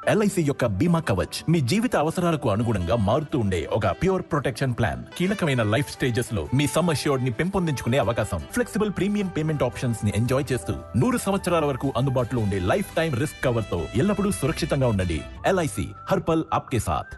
LIC యొక్క బీమా కవచ్ మీ జీవిత అవసరాలకు అనుగుణంగా మారుతూ ఉండే ఒక ప్యూర్ ప్రొటెక్షన్ ప్లాన్ కీలకమైన లైఫ్ స్టేజెస్ లో మీ సమ్ అష్యూర్డ్ ని పెంపొందించుకునే అవకాశం ఫ్లెక్సిబుల్ ప్రీమియం పేమెంట్ ఆప్షన్స్ ని ఎంజాయ్ చేస్తూ నూరు సంవత్సరాల వరకు అందుబాటులో ఉండే లైఫ్ టైం రిస్క్ కవర్ తో ఎల్లప్పుడూ సురక్షితంగా ఉండండి ఎల్ఐసి హర్పల్ ఆప్కే సాథ్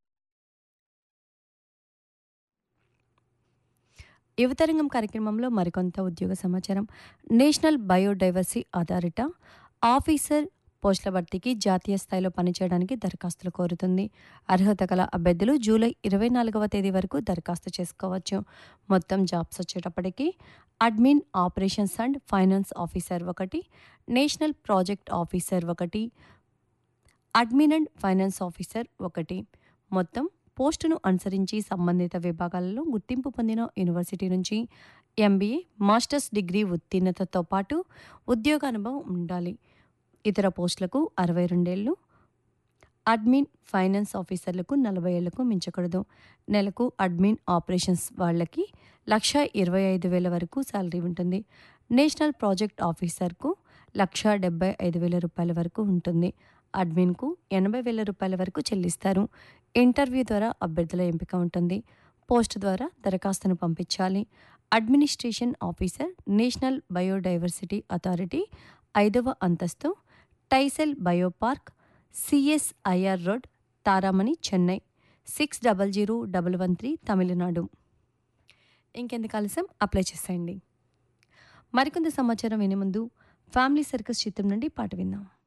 యువతరంగం కార్యక్రమంలో మరికొంత ఉద్యోగ సమాచారం నేషనల్ బయోడైవర్సిటీ అథారిటీ ఆఫీసర్ పోస్టుల భర్తీకి జాతీయ స్థాయిలో పనిచేయడానికి దరఖాస్తులు కోరుతుంది అర్హత గల అభ్యర్థులు జూలై ఇరవై నాలుగవ తేదీ వరకు దరఖాస్తు చేసుకోవచ్చు మొత్తం జాబ్స్ వచ్చేటప్పటికి admin operations and finance officer ఒకటి నేషనల్ ప్రాజెక్ట్ ఆఫీసర్ ఒకటి అడ్మిన్ అండ్ ఫైనాన్స్ ఆఫీసర్ ఒకటి మొత్తం పోస్టును అనుసరించి సంబంధిత విభాగాలలో గుర్తింపు పొందిన యూనివర్సిటీ నుంచి ఎంబీఏ మాస్టర్స్ డిగ్రీ ఉత్తీర్ణతతో పాటు ఉద్యోగ అనుభవం ఉండాలి ఇతర పోస్టులకు అరవై రెండేళ్ళు అడ్మిన్ ఫైనాన్స్ ఆఫీసర్లకు నలభై ఏళ్లకు మించకూడదు నెలకు అడ్మిన్ ఆపరేషన్స్ వాళ్ళకి లక్ష ఇరవై ఐదు వేల వరకు శాలరీ ఉంటుంది నేషనల్ ప్రాజెక్ట్ ఆఫీసర్కు లక్ష డెబ్బై ఐదు వేల రూపాయల వరకు ఉంటుంది అడ్మిన్కు ఎనభై వేల రూపాయల వరకు చెల్లిస్తారు ఇంటర్వ్యూ ద్వారా అభ్యర్థుల ఎంపిక ఉంటుంది పోస్ట్ ద్వారా దరఖాస్తును పంపించాలి administration officer national biodiversity authority ఐదవ అంతస్తు TICEL biopark CSIR road Taramani Chennai six double zero double one three Tamil Nadu ఇంకెందుకు ఆలస్యం అప్లై చేసేయండి మరికొంత సమాచారం వినే ముందు ఫ్యామిలీ సర్కస్ చిత్రం నుండి పాట విందాం